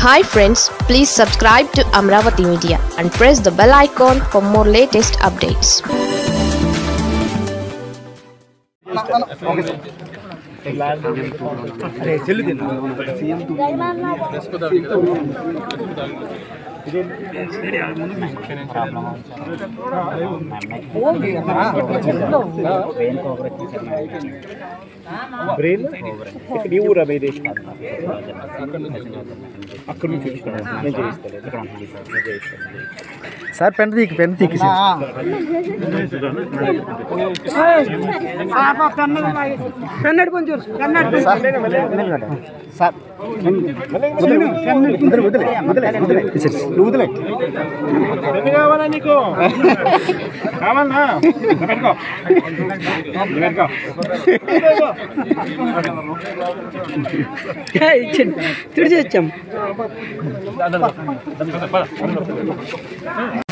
hi friends please subscribe to Amaravati media and press the bell icon for more latest updates బ్రెయిన్ ఇక్కడ ఈ ఊరా మీది అక్కడ నుంచి వచ్చుకున్నాను నేను చేయిస్తాను సార్ పెన్ తీకి పెన్ తీకి కన్నడ కొంచెం కన్నడ సార్ వదిలే వదిలే వదిలే వదిలే నువ్వు వదిలే కావాలా నీకు కావాలనా పెట్టుకో పెట్టుకో ఇచ్చింది తిడిచి వచ్చాం